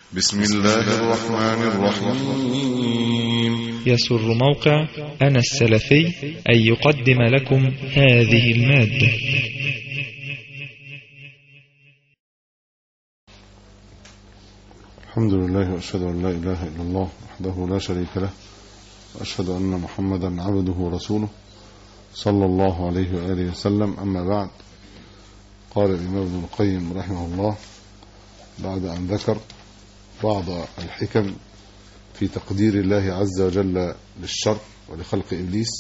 بسم الله الرحمن الرحيم يسر موقع أنا السلفي أن يقدم لكم هذه المادة الحمد لله وأشهد أن لا إله إلا الله وحده لا شريك له وأشهد أن محمدا عبده ورسوله صلى الله عليه وآله وسلم أما بعد قال الإمام ابن القيم رحمه الله بعد أن ذكر بعض الحكم في تقدير الله عز وجل للشر ولخلق إبليس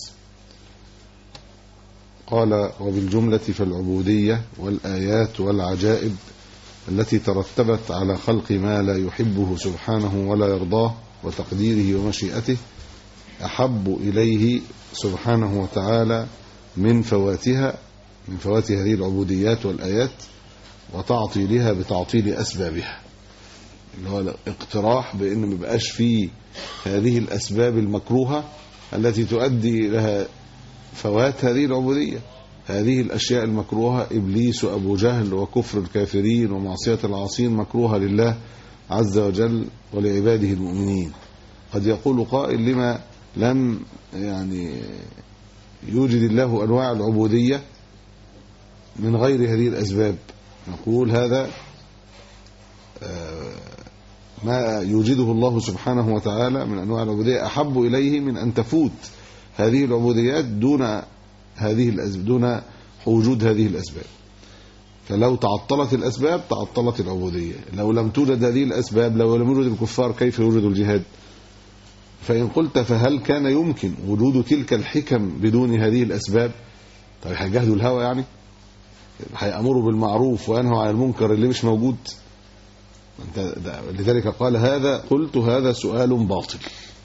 قال وبالجملة فالعبودية والآيات والعجائب التي ترتبت على خلق ما لا يحبه سبحانه ولا يرضاه وتقديره ومشيئته أحب إليه سبحانه وتعالى من فواتها من فوات هذه العبوديات والآيات وتعطيلها بتعطيل أسبابها اللي هو الاقتراح بأن ما بقاش فيه هذه الأسباب المكروهة التي تؤدي لها فوات هذه العبودية هذه الأشياء المكروهة إبليس وأبو جهل وكفر الكافرين ومعصية العاصين مكروهة لله عز وجل ولعباده المؤمنين قد يقول قائل لما لم يعني يوجد الله أنواع العبودية من غير هذه الأسباب نقول هذا ما يوجده الله سبحانه وتعالى من أنواع العبودية أحب إليه من أن تفوت هذه العبوديات دون هذه الأسباب دون وجود هذه الأسباب فلو تعطلت الأسباب تعطلت العبودية لو لم توجد هذه الأسباب لو لم يوجد الكفار كيف يوجد الجهاد فإن قلت فهل كان يمكن وجود تلك الحكم بدون هذه الأسباب طيب هيجاهدوا الهوى يعني هيأمروا بالمعروف وينهوا عن المنكر اللي مش موجود انت لذلك قال هذا قلت هذا سؤال باطل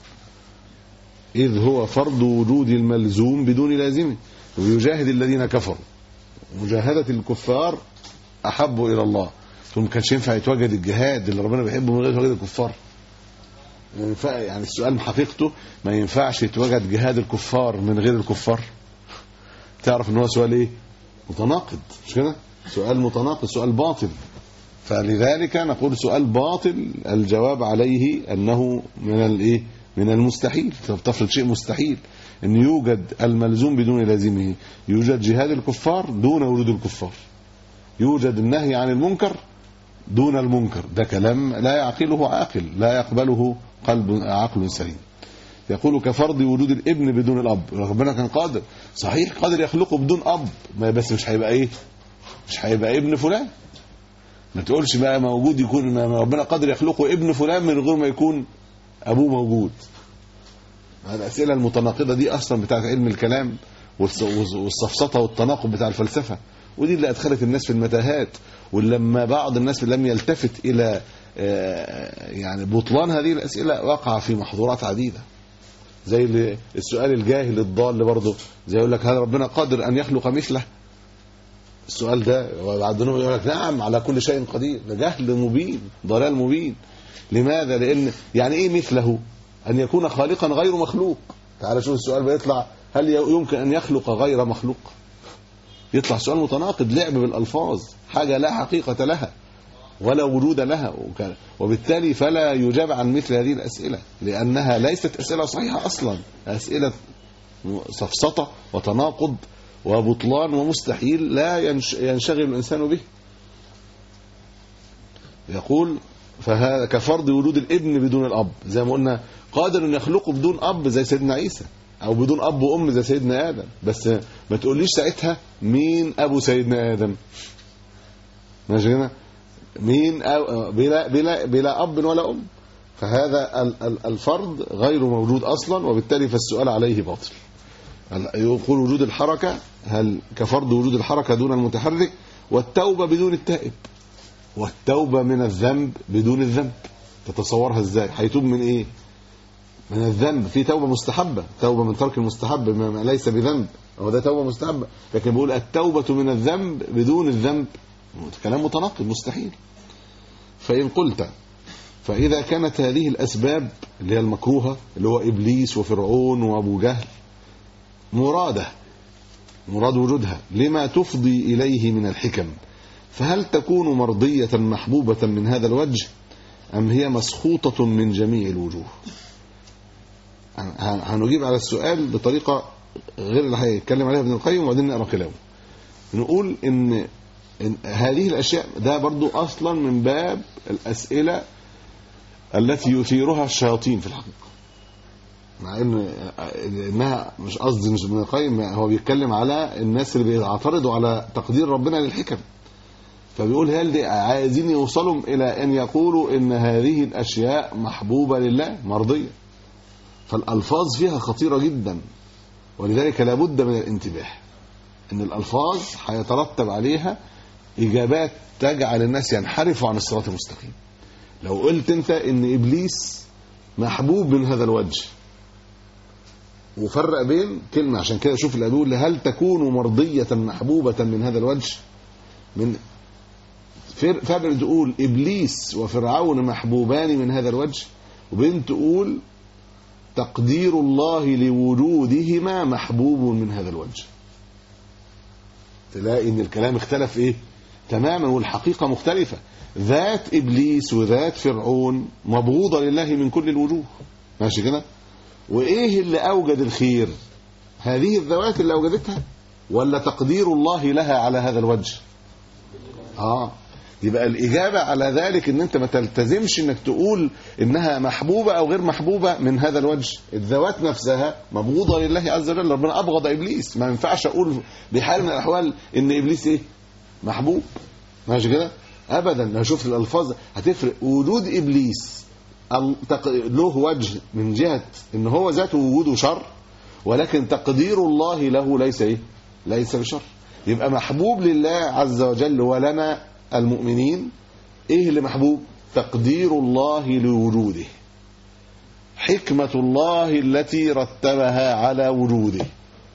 إذ هو فرض وجود الملزوم بدون لازمه ويجاهد الذين كفروا مجاهدة الكفار أحب إلى الله ثم كانش ينفع يتواجد الجهاد اللي ربنا بيحبه من غير يتواجد الكفار يعني السؤال حقيقته ما ينفعش يتواجد جهاد الكفار من غير الكفار تعرف ان هو سؤال ايه متناقض مش كده سؤال متناقض سؤال باطل فلذلك نقول سؤال باطل الجواب عليه انه من الايه من المستحيل تفرض شيء مستحيل ان يوجد الملزوم بدون لازمه يوجد جهاد الكفار دون وجود الكفار يوجد النهي عن المنكر دون المنكر ده كلام لا يعقله عاقل لا يقبله قلب عقل سليم يقول كفرض وجود الابن بدون الاب ربنا كان قادر صحيح قادر يخلقه بدون اب ما بس مش هيبقى ايه مش هيبقى ابن فلان ما تقولش بقى موجود يكون ربنا قادر يخلقه ابن فلان من غير ما يكون ابوه موجود الاسئله المتناقضه دي اصلا بتاعت علم الكلام والسفسطه والتناقض بتاع الفلسفه ودي اللي ادخلت الناس في المتاهات ولما بعض الناس لم يلتفت الى يعني بطلان هذه الاسئله وقع في محظورات عديده زي السؤال الجاهل الضال برضه زي يقول لك هل ربنا قادر ان يخلق مثله السؤال ده وبعدين يقول لك نعم على كل شيء قدير ده جهل مبين ضلال مبين لماذا لان يعني ايه مثله ان يكون خالقا غير مخلوق تعال شوف السؤال بيطلع هل يمكن ان يخلق غير مخلوق يطلع سؤال متناقض لعب بالالفاظ حاجه لا حقيقه لها ولا وجود لها وبالتالي فلا يجاب عن مثل هذه الاسئله لانها ليست اسئله صحيحه اصلا اسئله سفسطه وتناقض وبطلان ومستحيل لا ينشغل الانسان به يقول فهذا كفرض وجود الابن بدون الاب زي ما قلنا قادر ان يخلقه بدون اب زي سيدنا عيسى او بدون اب وام زي سيدنا ادم بس ما تقوليش ساعتها مين ابو سيدنا ادم ماشي كده مين أو بلا بلا بلا اب ولا ام فهذا الفرض غير موجود اصلا وبالتالي فالسؤال عليه باطل يقول وجود الحركه هل كفرض وجود الحركه دون المتحرك والتوبه بدون التائب والتوبه من الذنب بدون الذنب تتصورها ازاي هيتوب من ايه من الذنب في توبه مستحبه توبه من ترك المستحب ما ليس بذنب هو ده توبه مستحبه لكن بيقول التوبه من الذنب بدون الذنب كلام متناقض مستحيل فان قلت فاذا كانت هذه الاسباب اللي هي المكروهه اللي هو ابليس وفرعون وابو جهل مراده مراد وجودها لما تفضي اليه من الحكم فهل تكون مرضيه محبوبه من هذا الوجه أم هي مسخوطة من جميع الوجوه هن- هنجيب على السؤال بطريقة غير اللي هيتكلم عليها ابن القيم وبعدين نقرا كلامه نقول ان إن هذه الاشياء ده برضو اصلا من باب الاسئله التي يثيرها الشياطين في الحقيقه مع ان انها مش قصدي مش ابن القيم هو بيتكلم على الناس اللي بيعترضوا على تقدير ربنا للحكم فبيقول هل دي عايزين يوصلوا الى ان يقولوا ان هذه الاشياء محبوبه لله مرضيه فالالفاظ فيها خطيره جدا ولذلك لابد من الانتباه ان الالفاظ هيترتب عليها اجابات تجعل الناس ينحرفوا عن الصراط المستقيم لو قلت انت ان ابليس محبوب من هذا الوجه وفرق بين كلمه عشان كده شوف اللي بيقول هل تكون مرضيه محبوبه من هذا الوجه من فر- فرق تقول ابليس وفرعون محبوبان من هذا الوجه وبين تقول تقدير الله لوجودهما محبوب من هذا الوجه تلاقي ان الكلام اختلف ايه تماما والحقيقه مختلفه ذات ابليس وذات فرعون مبغوضه لله من كل الوجوه ماشي كده وايه اللي اوجد الخير هذه الذوات اللي اوجدتها ولا تقدير الله لها على هذا الوجه اه يبقى الإجابة على ذلك إن أنت ما تلتزمش إنك تقول إنها محبوبة أو غير محبوبة من هذا الوجه الذوات نفسها مبغوضة لله عز وجل ربنا أبغض إبليس ما ينفعش أقول بحال من الأحوال إن إبليس إيه محبوب ماشي كده أبدا لو شفت الألفاظ هتفرق وجود إبليس ال- تق- له وجه من جهة إن هو ذاته وجوده شر ولكن تقدير الله له ليس إيه ليس بشر يبقى محبوب لله عز وجل ولنا المؤمنين ايه اللي محبوب تقدير الله لوجوده حكمة الله التي رتبها على وجوده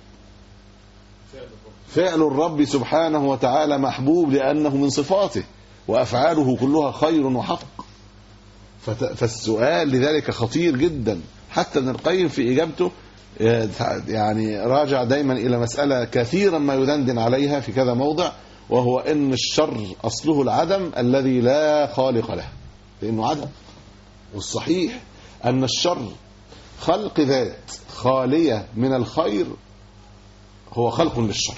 فعل الرب سبحانه وتعالى محبوب لأنه من صفاته وأفعاله كلها خير وحق فت- فالسؤال لذلك خطير جدا حتى ابن القيم في إجابته يعني راجع دايما إلى مسألة كثيرا ما يدندن عليها في كذا موضع وهو ان الشر اصله العدم الذي لا خالق له لانه عدم والصحيح ان الشر خلق ذات خاليه من الخير هو خلق للشر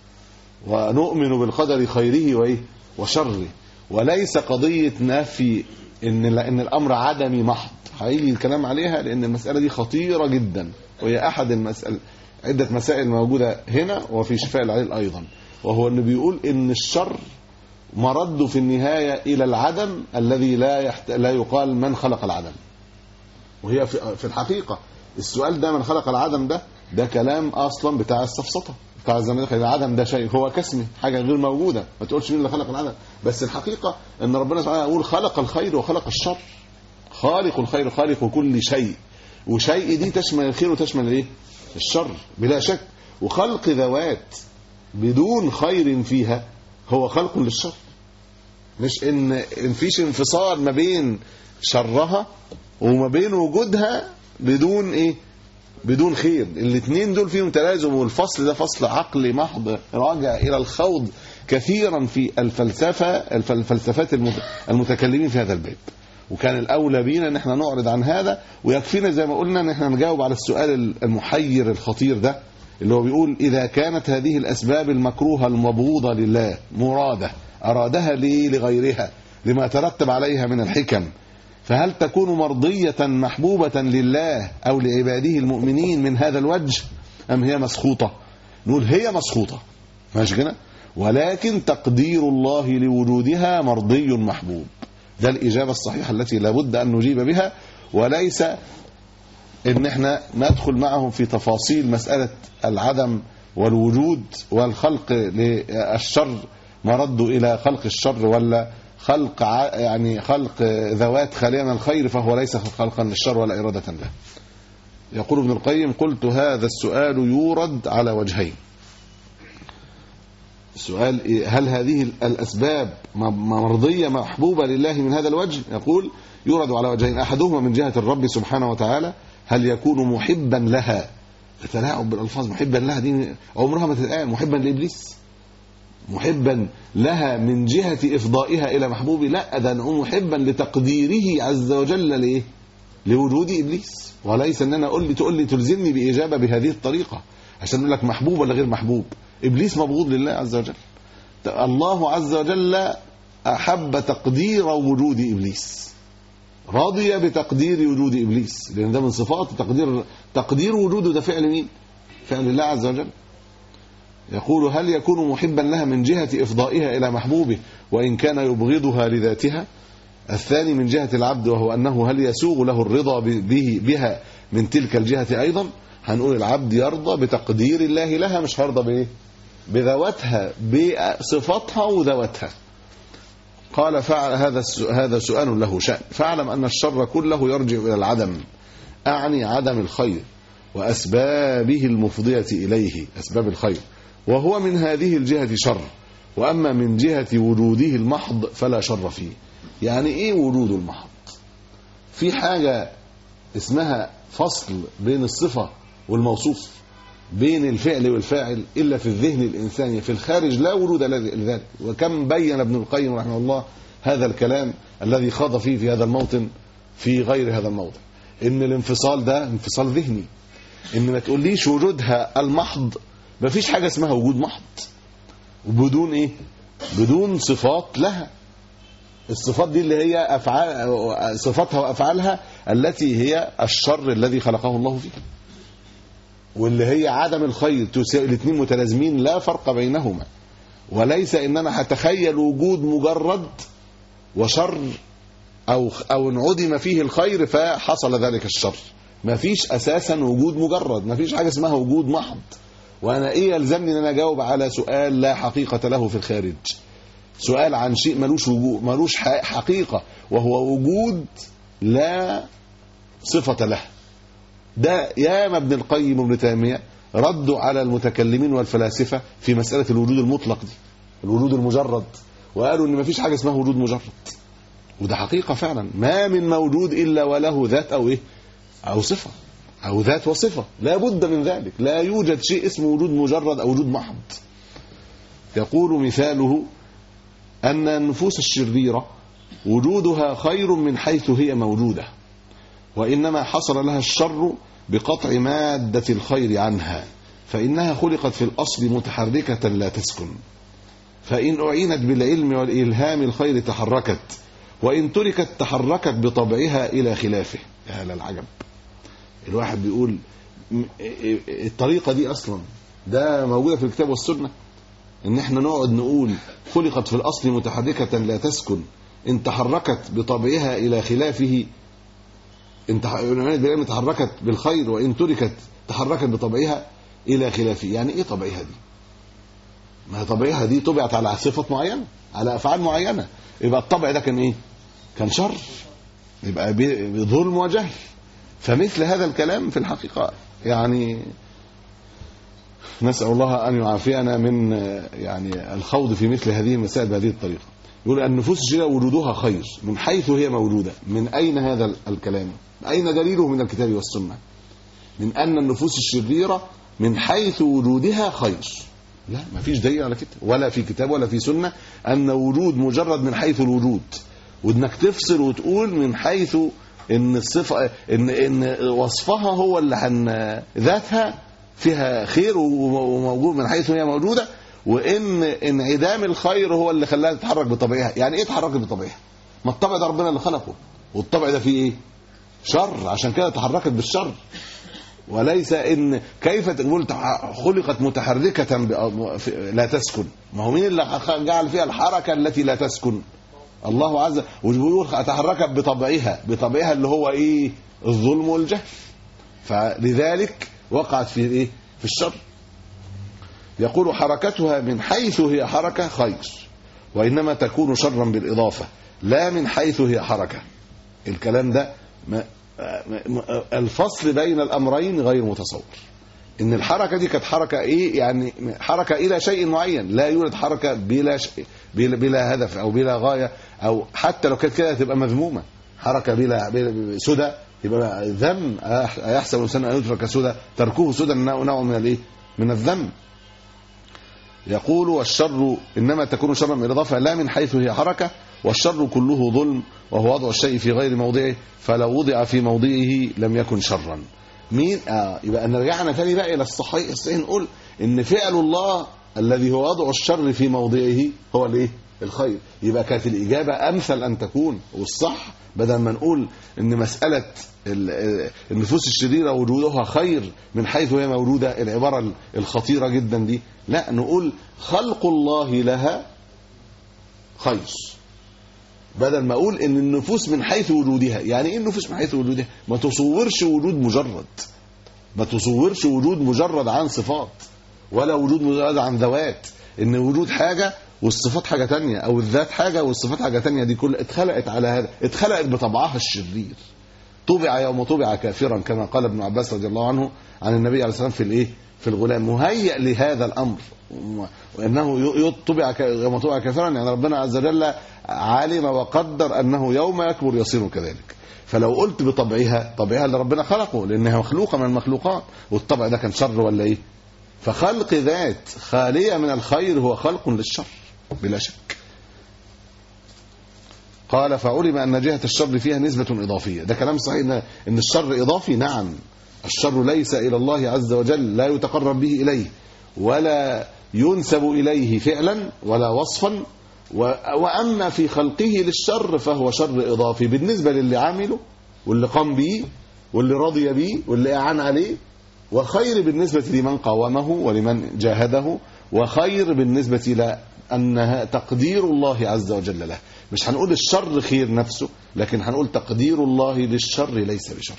ونؤمن بالقدر خيره وايه وشره وليس قضيه نفي ان ان الامر عدمي محض هيجي الكلام عليها لان المساله دي خطيره جدا وهي احد المسائل عده مسائل موجوده هنا وفي شفاء العليل ايضا وهو انه بيقول ان الشر مرده في النهايه الى العدم الذي لا يحت... لا يقال من خلق العدم وهي في, في الحقيقه السؤال ده من خلق العدم ده ده كلام اصلا بتاع السفسطه بتاع الزمالك العدم ده شيء هو كسمه حاجه غير موجوده ما تقولش مين اللي خلق العدم بس الحقيقه ان ربنا سبحانه يقول خلق الخير وخلق الشر خالق الخير خالق كل شيء وشيء دي تشمل الخير وتشمل الايه الشر بلا شك وخلق ذوات بدون خير فيها هو خلق للشر مش ان مفيش انفصال ما بين شرها وما بين وجودها بدون ايه بدون خير الاثنين دول فيهم تلازم والفصل ده فصل عقلي محض راجع الى الخوض كثيرا في الفلسفه الفلسفات المتكلمين في هذا الباب وكان الاولى بينا ان احنا نعرض عن هذا ويكفينا زي ما قلنا ان احنا نجاوب على السؤال المحير الخطير ده اللي هو بيقول إذا كانت هذه الأسباب المكروهة المبغوضة لله مرادة أرادها ليه لغيرها لما ترتب عليها من الحكم فهل تكون مرضية محبوبة لله أو لعباده المؤمنين من هذا الوجه أم هي مسخوطة نقول هي مسخوطة ماشي كده ولكن تقدير الله لوجودها مرضي محبوب ده الإجابة الصحيحة التي لابد أن نجيب بها وليس ان احنا ندخل معهم في تفاصيل مسألة العدم والوجود والخلق للشر مرد الى خلق الشر ولا خلق يعني خلق ذوات خالية من الخير فهو ليس خلقا للشر ولا إرادة له يقول ابن القيم قلت هذا السؤال يورد على وجهين السؤال هل هذه الأسباب مرضية محبوبة لله من هذا الوجه يقول يورد على وجهين أحدهما من جهة الرب سبحانه وتعالى هل يكون محبا لها تلاعب بالالفاظ محبا لها دي عمرها ما تتقال محبا لابليس محبا لها من جهة إفضائها إلى محبوبي لا ده أنا محبا لتقديره عز وجل لإيه لوجود إبليس وليس أن أنا أقول لي تقول لي تلزمني بإجابة بهذه الطريقة عشان أقول لك محبوب ولا غير محبوب إبليس مبغوض لله عز وجل الله عز وجل أحب تقدير وجود إبليس راضي بتقدير وجود إبليس لأن ده من صفات تقدير تقدير وجوده ده فعل مين فعل الله عز وجل يقول هل يكون محبا لها من جهة إفضائها إلى محبوبه وإن كان يبغضها لذاتها الثاني من جهة العبد وهو أنه هل يسوغ له الرضا به بها من تلك الجهة أيضا هنقول العبد يرضى بتقدير الله لها مش هرضى بإيه بذواتها بصفاتها وذواتها قال فعل هذا هذا سؤال له شأن فاعلم أن الشر كله يرجع إلى العدم أعني عدم الخير وأسبابه المفضية إليه أسباب الخير وهو من هذه الجهة شر وأما من جهة وجوده المحض فلا شر فيه يعني إيه وجود المحض في حاجة اسمها فصل بين الصفة والموصوف بين الفعل والفاعل إلا في الذهن الإنساني في الخارج لا وجود لذلك وكم بين ابن القيم رحمه الله هذا الكلام الذي خاض فيه في هذا الموطن في غير هذا الموضع إن الانفصال ده انفصال ذهني إن ما تقوليش وجودها المحض ما فيش حاجة اسمها وجود محض وبدون إيه بدون صفات لها الصفات دي اللي هي أفعال صفاتها وأفعالها التي هي الشر الذي خلقه الله فيه واللي هي عدم الخير الاثنين متلازمين لا فرق بينهما وليس ان انا هتخيل وجود مجرد وشر او او انعدم فيه الخير فحصل ذلك الشر ما فيش اساسا وجود مجرد ما فيش حاجه اسمها وجود محض وانا ايه يلزمني ان انا اجاوب على سؤال لا حقيقه له في الخارج سؤال عن شيء ملوش وجود ملوش حقيقه وهو وجود لا صفه له ده ياما ابن القيم وابن تيميه ردوا على المتكلمين والفلاسفه في مساله الوجود المطلق دي الوجود المجرد وقالوا ان ما فيش حاجه اسمها وجود مجرد وده حقيقه فعلا ما من موجود الا وله ذات او ايه او صفه او ذات وصفه لا بد من ذلك لا يوجد شيء اسمه وجود مجرد او وجود محض يقول مثاله ان النفوس الشريره وجودها خير من حيث هي موجوده وإنما حصل لها الشر بقطع مادة الخير عنها فإنها خلقت في الأصل متحركة لا تسكن فإن أعينت بالعلم والإلهام الخير تحركت وإن تركت تحركت بطبعها إلى خلافه يا للعجب الواحد بيقول الطريقة دي أصلا ده موجودة في الكتاب والسنة إن احنا نقعد نقول خلقت في الأصل متحركة لا تسكن إن تحركت بطبعها إلى خلافه ان بالعلم تحركت بالخير وان تركت تحركت بطبعها الى خلافه يعني ايه طبعها دي ما طبعها دي طبعت على صفات معينه على افعال معينه يبقى الطبع ده كان ايه كان شر يبقى بظلم وجهل فمثل هذا الكلام في الحقيقه يعني نسال الله ان يعافينا من يعني الخوض في مثل هذه المسائل بهذه الطريقه يقول النفوس الشريره وجودها خير من حيث هي موجوده من اين هذا الكلام أين دليله من الكتاب والسنة من أن النفوس الشريرة من حيث وجودها خير لا ما فيش دليل على كده ولا في كتاب ولا في سنة أن وجود مجرد من حيث الوجود وانك تفصل وتقول من حيث ان الصفة ان ان وصفها هو اللي هن ذاتها فيها خير وموجود من حيث هي موجودة وان انعدام الخير هو اللي خلاها تتحرك بطبيعها يعني ايه تتحرك بطبيعها ما الطبع ده ربنا اللي خلقه والطبع ده فيه ايه شر عشان كده تحركت بالشر وليس ان كيف تقول خلقت متحركه لا تسكن ما هو مين اللي جعل فيها الحركه التي لا تسكن الله عز وجل بيقول تحركت بطبعها بطبعها اللي هو ايه الظلم والجهل فلذلك وقعت في ايه في الشر يقول حركتها من حيث هي حركه خير وانما تكون شرا بالاضافه لا من حيث هي حركه الكلام ده ما الفصل بين الامرين غير متصور ان الحركه دي كانت حركه ايه يعني حركه الى شيء معين لا يوجد حركه بلا شيء بلا, بلا هدف او بلا غايه او حتى لو كانت كده تبقى مذمومه حركه بلا, بلا سدى يبقى ذم ايحسب الانسان ان يترك سدى تركوه سدى نوع من الايه من الذم يقول والشر إنما تكون شرا من الإضافة لا من حيث هي حركة والشر كله ظلم وهو وضع الشيء في غير موضعه فلو وضع في موضعه لم يكن شرا مين آه يبقى أن رجعنا تاني بقى إلى الصحيح الصحيح نقول إن فعل الله الذي هو وضع الشر في موضعه هو الايه الخير يبقى كانت الإجابة أمثل أن تكون والصح بدل ما نقول إن مسألة ال- النفوس الشريرة وجودها خير من حيث هي موجودة العبارة الخطيرة جدا دي لا نقول خلق الله لها خير بدل ما اقول ان النفوس من حيث وجودها يعني ايه النفوس من حيث وجودها ما تصورش وجود مجرد ما تصورش وجود مجرد عن صفات ولا وجود مجرد عن ذوات ان وجود حاجة والصفات حاجة تانية او الذات حاجة والصفات حاجة تانية دي كلها اتخلقت على هذا اتخلقت بطبعها الشرير طبع يوم طبع كافرا كما قال ابن عباس رضي الله عنه عن النبي عليه الصلاه والسلام في الايه في الغلام مهيئ لهذا الامر وانه ي- ي- طبع ك- يوم طبع كافرا يعني ربنا عز وجل علم وقدر انه يوم يكبر يصير كذلك فلو قلت بطبعها طبعها اللي ربنا خلقه لانها مخلوقه من المخلوقات والطبع ده كان شر ولا ايه فخلق ذات خاليه من الخير هو خلق للشر بلا شك قال فعلم ان جهه الشر فيها نسبه اضافيه ده كلام صحيح ان ان الشر اضافي نعم الشر ليس الى الله عز وجل لا يتقرب به اليه ولا ينسب اليه فعلا ولا وصفا و- واما في خلقه للشر فهو شر اضافي بالنسبه للي عمله واللي قام به واللي رضي به واللي اعان عليه وخير بالنسبه لمن قاومه ولمن جاهده وخير بالنسبه الى انها تقدير الله عز وجل له مش هنقول الشر خير نفسه لكن هنقول تقدير الله للشر ليس بشر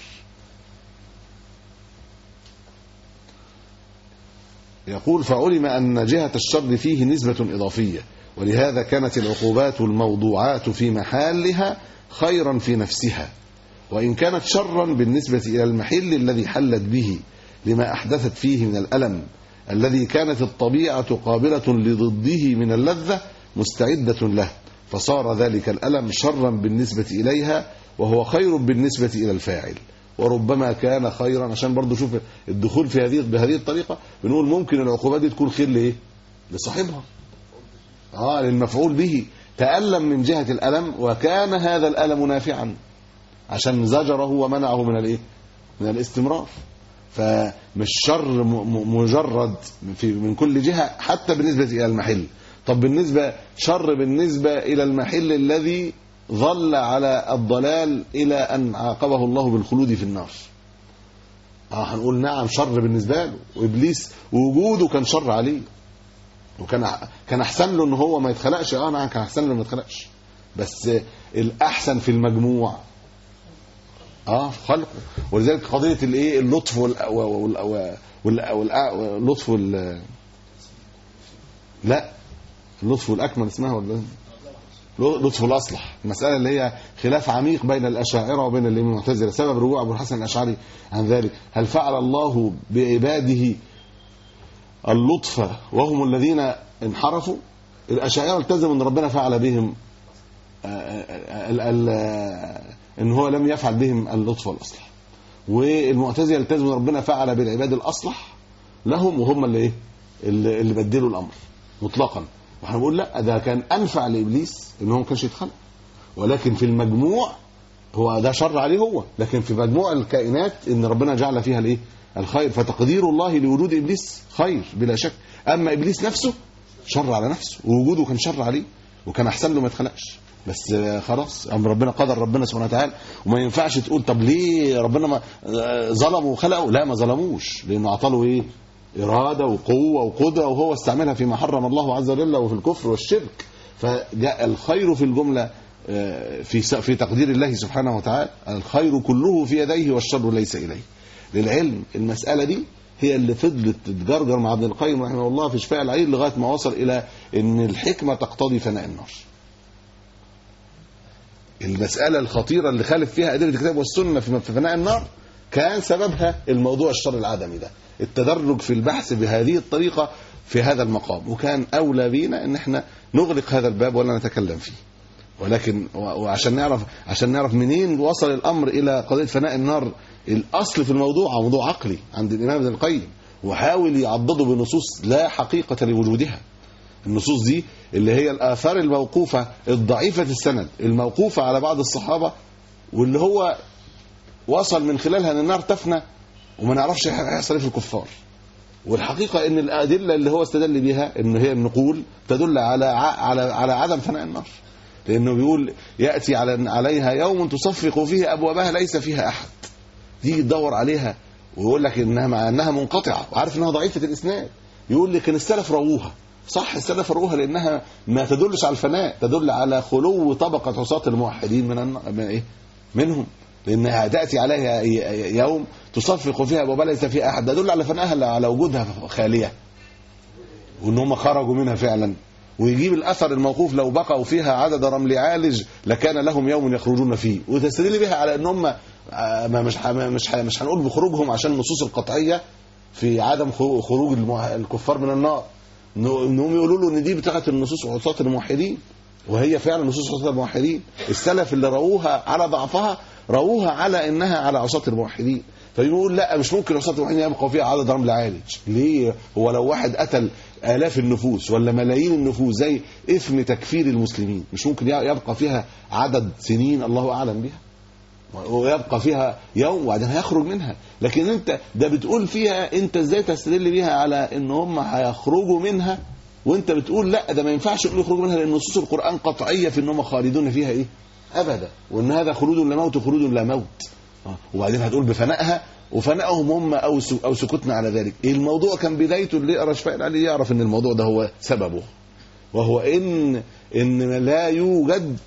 يقول فعلم أن جهة الشر فيه نسبة إضافية ولهذا كانت العقوبات الموضوعات في محلها خيرا في نفسها وإن كانت شرا بالنسبة إلى المحل الذي حلت به لما أحدثت فيه من الألم الذي كانت الطبيعة قابلة لضده من اللذة مستعدة له فصار ذلك الألم شرا بالنسبة إليها وهو خير بالنسبة إلى الفاعل وربما كان خيرا عشان برضو شوف الدخول في هذه بهذه الطريقة بنقول ممكن العقوبات دي تكون خير لإيه لصاحبها اه للمفعول به تألم من جهة الألم وكان هذا الألم نافعا عشان زجره ومنعه من الايه من الاستمرار فمش شر م- م- مجرد في من كل جهة حتى بالنسبة إلى المحل طب بالنسبة شر بالنسبة إلى المحل الذي ظل على الضلال إلى أن عاقبه الله بالخلود في النار اه هنقول نعم شر بالنسبة له وإبليس وجوده كان شر عليه وكان أح- كان أحسن له إن هو ما يتخلقش اه نعم كان أحسن له ما يتخلقش بس الأحسن في المجموع اه خلقه ولذلك قضيه الايه اللطف وال وال وال وال واللطف وال لا اللطف والاكمل اسمها ولا لطف الاصلح المساله اللي هي خلاف عميق بين الاشاعره وبين المعتزله سبب رجوع ابو الحسن الاشعري عن ذلك هل فعل الله بعباده اللطف وهم الذين انحرفوا الاشاعره التزموا ان ربنا فعل بهم ال- ال- ان هو لم يفعل بهم اللطف والاصلح والمعتزله التزموا ان ربنا فعل بالعباد الاصلح لهم وهم اللي ايه اللي, اللي بدلوا الامر مطلقا واحنا بنقول لا ده كان انفع لابليس ان هو ما كانش يتخلق ولكن في المجموع هو ده شر عليه هو لكن في مجموع الكائنات ان ربنا جعل فيها الايه الخير فتقدير الله لوجود ابليس خير بلا شك اما ابليس نفسه شر على نفسه ووجوده كان شر عليه وكان احسن له ما يتخلقش بس آه، خلاص أم ربنا قدر ربنا سبحانه وتعالى وما ينفعش تقول طب ليه ربنا ما آه، ظلموا وخلقوا لا ما ظلموش لانه اعطاله ايه اراده وقوه وقدره وهو استعملها فيما حرم الله عز وجل وفي الكفر والشرك فجاء الخير في الجمله آه، في س- في تقدير الله سبحانه وتعالى الخير كله في يديه والشر ليس اليه للعلم المساله دي هي اللي فضلت تتجرجر مع ابن القيم رحمه الله في شفاء العين لغايه ما وصل الى ان الحكمه تقتضي فناء النار المسألة الخطيرة اللي خالف فيها أدلة الكتاب والسنة في في فناء النار كان سببها الموضوع الشر العدمي ده التدرج في البحث بهذه الطريقة في هذا المقام وكان أولى بينا أن احنا نغلق هذا الباب ولا نتكلم فيه ولكن و- وعشان نعرف عشان نعرف منين وصل الأمر إلى قضية فناء النار الأصل في الموضوع موضوع عقلي عند الإمام ابن القيم وحاول يعضده بنصوص لا حقيقة لوجودها النصوص دي اللي هي الآثار الموقوفة الضعيفة السند الموقوفة على بعض الصحابة واللي هو وصل من خلالها ان النار تفنى وما نعرفش هيحصل ايه في الكفار والحقيقة ان الأدلة اللي هو استدل بها ان هي النقول تدل على ع- على على عدم فناء النار لانه بيقول ياتي على عليها يوم تصفق فيه ابوابها ليس فيها احد تيجي تدور عليها ويقول لك انها مع انها منقطعه وعارف انها ضعيفه الاسناد يقول لك ان السلف رووها صح السلف رووها لانها ما تدلش على الفناء تدل على خلو طبقه عصاة الموحدين من الن- من ايه منهم لانها تاتي عليها ي- يوم تصفق فيها ابوابها ليس فيها احد ده يدل على فنائها لا على وجودها خاليه وان هم خرجوا منها فعلا ويجيب الاثر الموقوف لو بقوا فيها عدد رمل عالج لكان لهم يوم يخرجون فيه وتستدل بها على ان هم آه، ما مش ح- ما مش ح- مش هنقول بخروجهم عشان النصوص القطعيه في عدم خو- خروج المع- الكفار من النار إنه- انهم يقولوا له ان دي بتاعت النصوص عصاة الموحدين وهي فعلا نصوص عصاة الموحدين السلف اللي رووها على ضعفها رووها على انها على عصاة الموحدين فيقول لا مش ممكن عصاة الموحدين يبقى فيها عدد رمل عالج ليه هو لو واحد قتل آلاف النفوس ولا ملايين النفوس زي إثم تكفير المسلمين مش ممكن يبقى فيها عدد سنين الله أعلم بها ويبقى فيها يوم وبعدين هيخرج منها لكن انت ده بتقول فيها انت ازاي تستدل بيها على ان هم هيخرجوا منها وانت بتقول لا ده ما ينفعش يقولوا يخرجوا منها لان نصوص القران قطعيه في ان هم خالدون فيها ايه ابدا وان هذا خلود لا موت وخلود لا موت آه. وبعدين هتقول بفنائها وفنائهم هم او سو- او سكوتنا على ذلك الموضوع كان بدايته اللي يقرا شفاء عليه يعرف ان الموضوع ده هو سببه وهو ان ان لا يوجد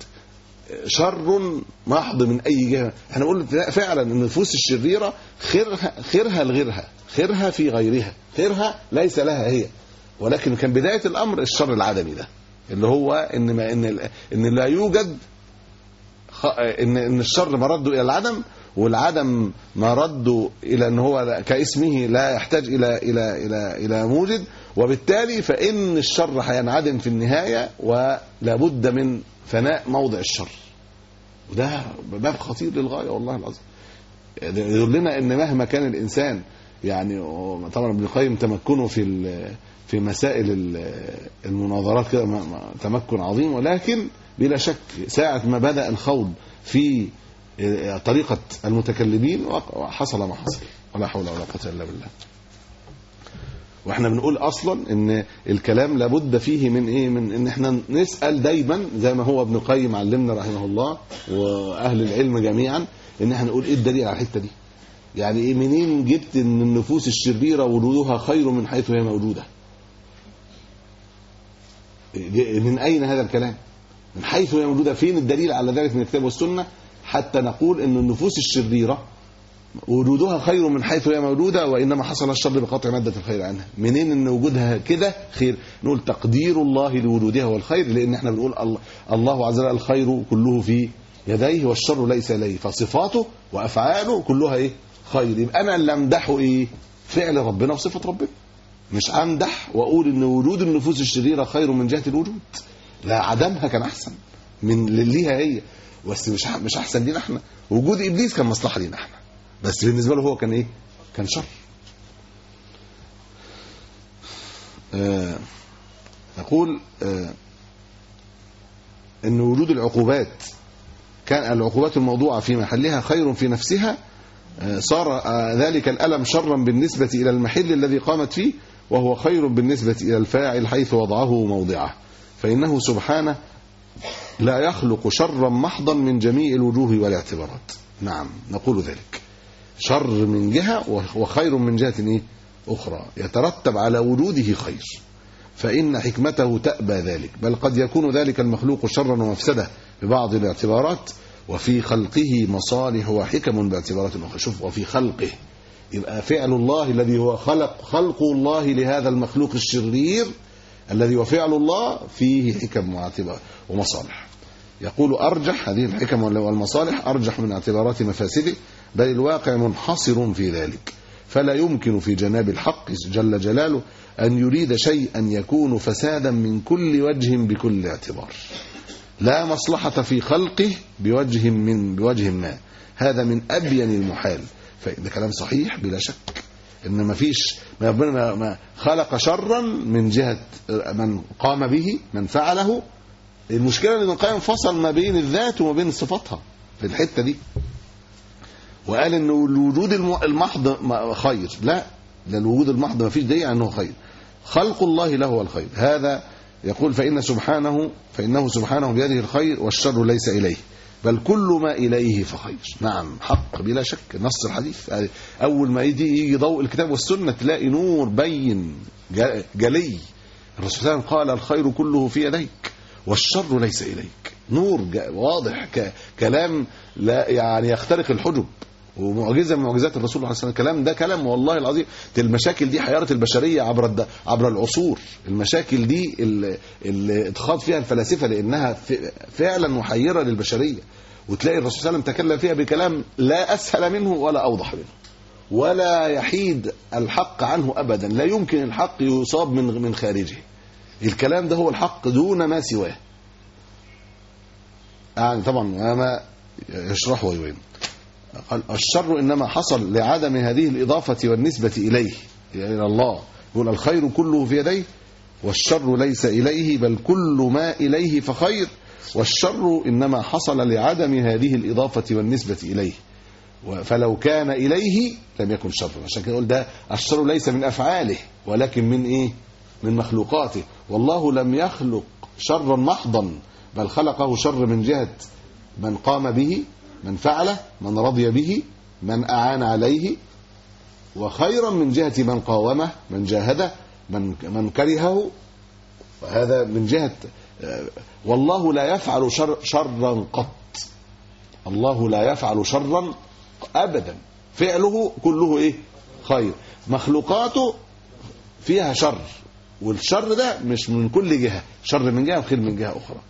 شر محض من اي جهه احنا نقول فعلا ان النفوس الشريره خيرها خيرها لغيرها خيرها في غيرها خيرها ليس لها هي ولكن كان بدايه الامر الشر العدمي ده اللي هو ان ما ان ال- ان لا يوجد خ- ان ان الشر مرده الى العدم والعدم مرده الى ان هو لا- كاسمه لا يحتاج الى الى الى الى موجد وبالتالي فان الشر هينعدم في النهايه ولا بد من فناء موضع الشر وده باب خطير للغايه والله العظيم يدلنا ان مهما كان الانسان يعني طبعا ابن القيم تمكنه في ال- في مسائل ال- المناظرات كده م- م- تمكن عظيم ولكن بلا شك ساعة ما بدأ الخوض في طريقة المتكلمين حصل ما حصل ولا حول ولا قوة إلا بالله واحنا بنقول اصلا ان الكلام لابد فيه من ايه من ان احنا نسال دايما زي ما هو ابن القيم علمنا رحمه الله واهل العلم جميعا ان احنا نقول ايه الدليل على الحته دي يعني ايه منين جبت ان النفوس الشريره وجودها خير من حيث هي موجوده إيه- من اين هذا الكلام من حيث هي موجوده فين الدليل على ذلك من الكتاب والسنه حتى نقول ان النفوس الشريره وجودها خير من حيث هي موجودة وإنما حصل الشر بقطع مادة الخير عنها منين أن وجودها كده خير نقول تقدير الله لوجودها هو الخير لأن احنا بنقول الله, الله عز وجل الخير كله في يديه والشر ليس إليه فصفاته وأفعاله كلها إيه خير يبقى أنا اللي أمدحه إيه فعل ربنا وصفة ربنا مش أمدح وأقول إن وجود النفوس الشريرة خير من جهة الوجود لا عدمها كان أحسن من ليها هي بس مش مش أحسن لينا احنا وجود إبليس كان مصلحة لينا احنا بس بالنسبه له هو كان ايه كان شر آه نقول آه ان وجود العقوبات كان العقوبات الموضوعه في محلها خير في نفسها آه صار آه ذلك الالم شرا بالنسبه الى المحل الذي قامت فيه وهو خير بالنسبه الى الفاعل حيث وضعه موضعه فانه سبحانه لا يخلق شرا محضا من جميع الوجوه والاعتبارات نعم نقول ذلك شر من جهة وخير من جهة إيه؟ أخرى يترتب على وجوده خير فإن حكمته تأبى ذلك بل قد يكون ذلك المخلوق شرا ومفسدة ببعض الاعتبارات وفي خلقه مصالح وحكم باعتبارات أخرى شوف وفي خلقه يبقى فعل الله الذي هو خلق خلق الله لهذا المخلوق الشرير الذي هو فعل الله فيه حكم واعتبار ومصالح يقول أرجح هذه الحكم والمصالح أرجح من اعتبارات مفاسده بل الواقع منحصر في ذلك فلا يمكن في جناب الحق جل جلاله أن يريد شيئا يكون فسادا من كل وجه بكل اعتبار لا مصلحة في خلقه بوجه من بوجه ما هذا من أبين المحال فده كلام صحيح بلا شك ان ما فيش ما ربنا ما- ما خلق شرا من جهه من قام به من فعله المشكله ان ابن القيم فصل ما بين الذات وما بين صفاتها في الحته دي وقال ان الوجود الم- المحض م- خير لا ده الوجود المحض ما فيش دليل على انه خير خلق الله له هو الخير هذا يقول فإن سبحانه فإنه سبحانه بيده الخير والشر ليس إليه بل كل ما إليه فخير نعم حق بلا شك نص الحديث أول ما يجي يجي ضوء الكتاب والسنة تلاقي نور بين ج- جلي الرسول صلى الله عليه وسلم قال الخير كله في يديك والشر ليس إليك نور ج- واضح ك- كلام لا يعني يخترق الحجب ومعجزه من معجزات الرسول صلى الله عليه وسلم الكلام ده كلام والله العظيم المشاكل دي حيرت البشريه عبر الد... عبر العصور المشاكل دي اللي, اللي اتخاض فيها الفلاسفه لانها ف... فعلا محيره للبشريه وتلاقي الرسول صلى الله عليه وسلم تكلم فيها بكلام لا اسهل منه ولا اوضح منه ولا يحيد الحق عنه ابدا لا يمكن الحق يصاب من من خارجه الكلام ده هو الحق دون ما سواه يعني طبعا ما يشرح ويبين قال الشر انما حصل لعدم هذه الاضافه والنسبه اليه الى الله يقول الخير كله في يديه والشر ليس اليه بل كل ما اليه فخير والشر انما حصل لعدم هذه الاضافه والنسبه اليه و- فلو كان اليه لم يكن شرا عشان كده يقول ده الشر ليس من افعاله ولكن من ايه من مخلوقاته والله لم يخلق شرا محضا بل خلقه شر من جهه من قام به من فعله من رضي به من أعان عليه وخيرا من جهة من قاومه من جاهده من من كرهه وهذا من جهة آه، والله لا يفعل شر شرا قط الله لا يفعل شرا أبدا فعله كله إيه خير مخلوقاته فيها شر والشر ده مش من كل جهة شر من جهة وخير من جهة أخرى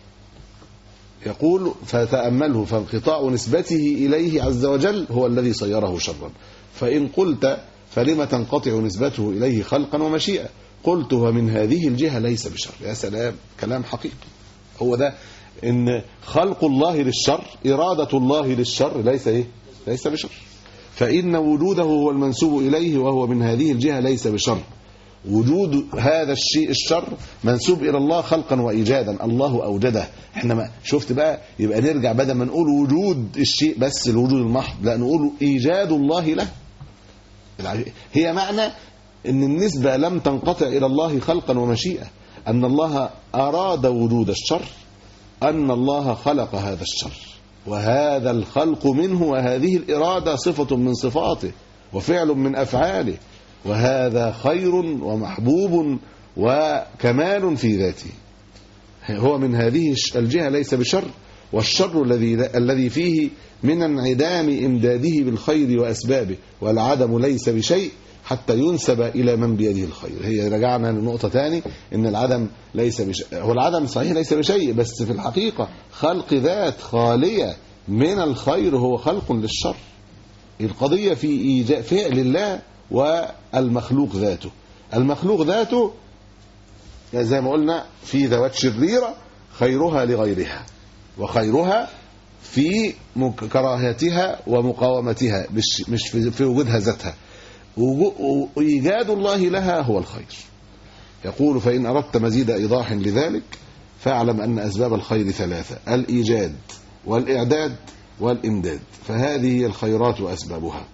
يقول فتأمله فانقطاع نسبته إليه عز وجل هو الذي صيره شرا فإن قلت فلم تنقطع نسبته إليه خلقا ومشيئة قلت ومن هذه الجهة ليس بشر يا سلام كلام حقيقي هو ده إن خلق الله للشر إرادة الله للشر ليس إيه ليس بشر فإن وجوده هو المنسوب إليه وهو من هذه الجهة ليس بشر وجود هذا الشيء الشر منسوب الى الله خلقا وايجادا الله اوجده احنا ما شفت بقى يبقى نرجع بدل ما نقول وجود الشيء بس الوجود المحض لا نقول ايجاد الله له الع- هي معنى ان النسبه لم تنقطع الى الله خلقا ومشيئه ان الله اراد وجود الشر ان الله خلق هذا الشر وهذا الخلق منه وهذه الاراده صفه من صفاته وفعل من افعاله وهذا خير ومحبوب وكمال في ذاته هو من هذه الجهة ليس بشر والشر الذي الذي فيه من انعدام إمداده بالخير وأسبابه والعدم ليس بشيء حتى ينسب إلى من بيده الخير هي رجعنا لنقطة تاني إن العدم ليس بشيء هو العدم صحيح ليس بشيء بس في الحقيقة خلق ذات خالية من الخير هو خلق للشر القضية في إيجاء فعل الله والمخلوق ذاته المخلوق ذاته زي ما قلنا في ذوات شريرة خيرها لغيرها وخيرها في مك- كراهيتها ومقاومتها مش مش في في وجودها ذاتها وجو- وإيجاد الله لها هو الخير يقول فإن أردت مزيد إيضاح لذلك فاعلم أن أسباب الخير ثلاثة الإيجاد والإعداد والإمداد فهذه هي الخيرات وأسبابها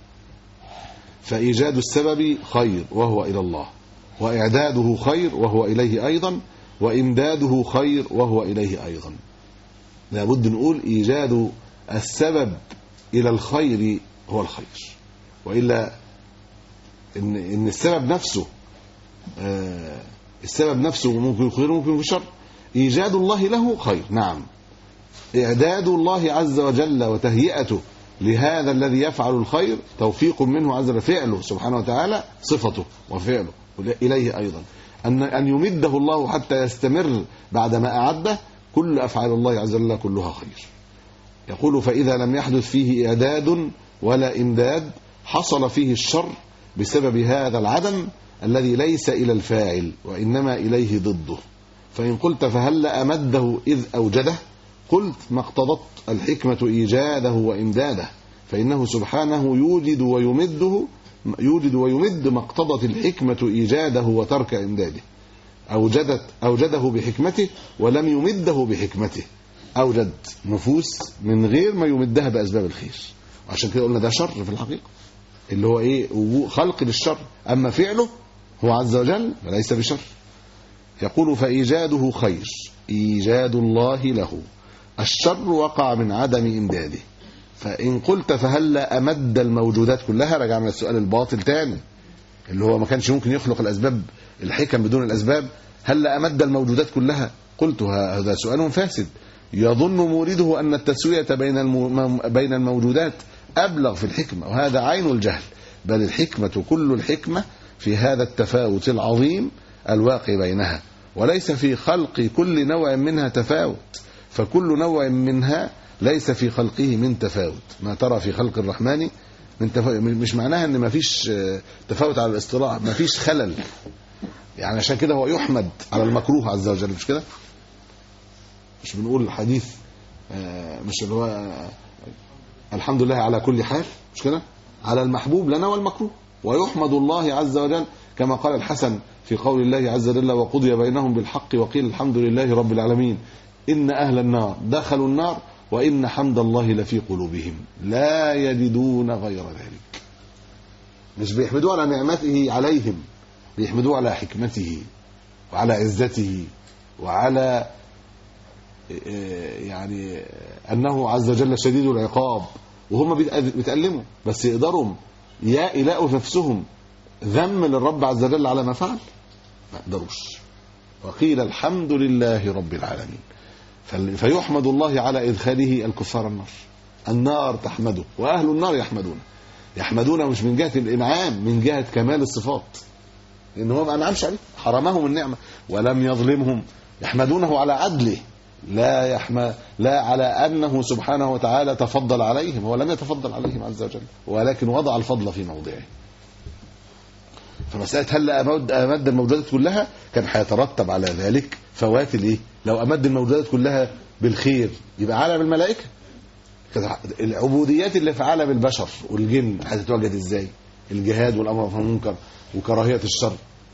فإيجاد السبب خير وهو إلى الله وإعداده خير وهو إليه أيضا وإمداده خير وهو إليه أيضا لابد نقول إيجاد السبب إلى الخير هو الخير وإلا إن, إن السبب نفسه آه السبب نفسه ممكن يكون خير وممكن يكون شر إيجاد الله له خير نعم إعداد الله عز وجل وتهيئته لهذا الذي يفعل الخير توفيق منه عز وجل فعله سبحانه وتعالى صفته وفعله إليه أيضا أن أن يمده الله حتى يستمر بعدما أعده كل أفعال الله عز وجل كلها خير يقول فإذا لم يحدث فيه إعداد ولا إمداد حصل فيه الشر بسبب هذا العدم الذي ليس إلى الفاعل وإنما إليه ضده فإن قلت فهل أمده إذ أوجده قلت ما اقتضت الحكمة إيجاده وإمداده فإنه سبحانه يوجد ويمده يوجد ويمد ما اقتضت الحكمة إيجاده وترك إمداده أوجدت أوجده بحكمته ولم يمده بحكمته أوجد نفوس من غير ما يمدها بأسباب الخير عشان كده قلنا ده شر في الحقيقة اللي هو إيه وجو- خلق للشر أما فعله هو عز وجل فليس بشر يقول فإيجاده خير إيجاد الله له الشر وقع من عدم إمداده فإن قلت فهلا أمد الموجودات كلها رجعنا للسؤال الباطل تاني اللي هو ما كانش ممكن يخلق الأسباب الحكم بدون الأسباب هلا أمد الموجودات كلها قلت ه- هذا سؤال فاسد يظن مورده أن التسوية بين الم... بين الموجودات أبلغ في الحكمة وهذا عين الجهل بل الحكمة كل الحكمة في هذا التفاوت العظيم الواقع بينها وليس في خلق كل نوع منها تفاوت فكل نوع منها ليس في خلقه من تفاوت ما ترى في خلق الرحمن من تفاوت مش معناها ان ما فيش تفاوت على الاصطلاح ما فيش خلل يعني عشان كده هو يحمد على المكروه عز وجل مش كده مش بنقول الحديث آه، مش اللي هو آه، الحمد لله على كل حال مش كده على المحبوب لنا والمكروه ويحمد الله عز وجل كما قال الحسن في قول الله عز وجل وقضي بينهم بالحق وقيل الحمد لله رب العالمين إن أهل النار دخلوا النار وإن حمد الله لفي قلوبهم لا يجدون غير ذلك مش بيحمدوه على نعمته عليهم بيحمدوه على حكمته وعلى عزته وعلى يعني أنه عز وجل شديد العقاب وهم بيتأذ- بيتألموا بس يقدروا يا يلاقوا نفسهم ذم للرب عز وجل على ما فعل ما يقدروش وقيل الحمد لله رب العالمين فال- فيحمد الله على إدخاله الكفار النار النار تحمده وأهل النار يحمدون يحمدون مش من جهة الإنعام من جهة كمال الصفات لأن هو ما أنعمش عليه حرمهم النعمة ولم يظلمهم يحمدونه على عدله لا يحمى لا على أنه سبحانه وتعالى تفضل عليهم هو لم يتفضل عليهم عز وجل ولكن وضع الفضل في موضعه فمسألة هل أمد, أمد الموجودات كلها كان هيترتب على ذلك فوات الإيه لو أمد الموجودات كلها بالخير يبقى عالم الملائكة كده العبوديات اللي في عالم البشر والجن هتتواجد ازاي الجهاد والامر بالمعروف والمنكر وكراهيه الشر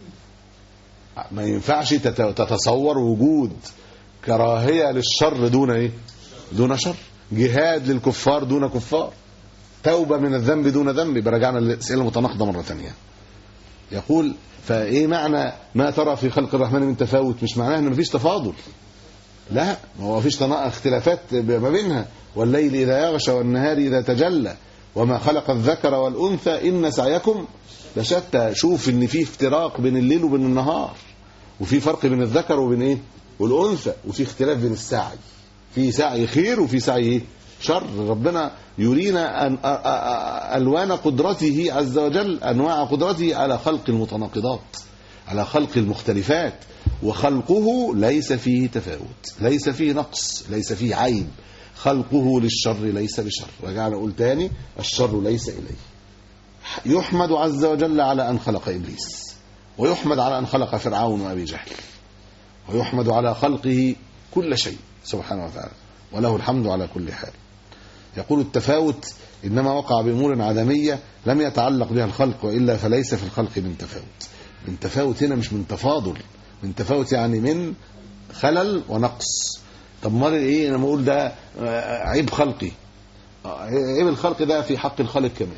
ما ينفعش تت- تتصور وجود كراهيه للشر دون ايه دون شر جهاد للكفار دون كفار توبه من الذنب دون ذنب يبقى رجعنا للاسئله المتناقضه مره ثانيه يقول فايه معنى ما ترى في خلق الرحمن من تفاوت مش معناه ان مفيش تفاضل لا ما هو فيش تنا- اختلافات ما بينها والليل إذا يغشى والنهار إذا تجلى وما خلق الذكر والأنثى إن سعيكم لشتى شوف إن في افتراق بين الليل وبين النهار وفي فرق بين الذكر وبين إيه والأنثى وفي اختلاف بين السعي في سعي خير وفي سعي إيه؟ شر ربنا يرينا أن أ- أ- أ- ألوان قدرته عز وجل أنواع قدرته على خلق المتناقضات على خلق المختلفات وخلقه ليس فيه تفاوت ليس فيه نقص ليس فيه عيب خلقه للشر ليس بشر رجعنا نقول تاني الشر ليس إليه يحمد عز وجل على أن خلق إبليس ويحمد على أن خلق فرعون وأبي جهل ويحمد على خلقه كل شيء سبحانه وتعالى وله الحمد على كل حال يقول التفاوت إنما وقع بأمور عدمية لم يتعلق بها الخلق وإلا فليس في الخلق من تفاوت من تفاوت هنا مش من تفاضل من تفاوت يعني من خلل ونقص طب امال ايه انا بقول ده آه، عيب خلقي آه، عيب الخلق ده في حق الخالق كمال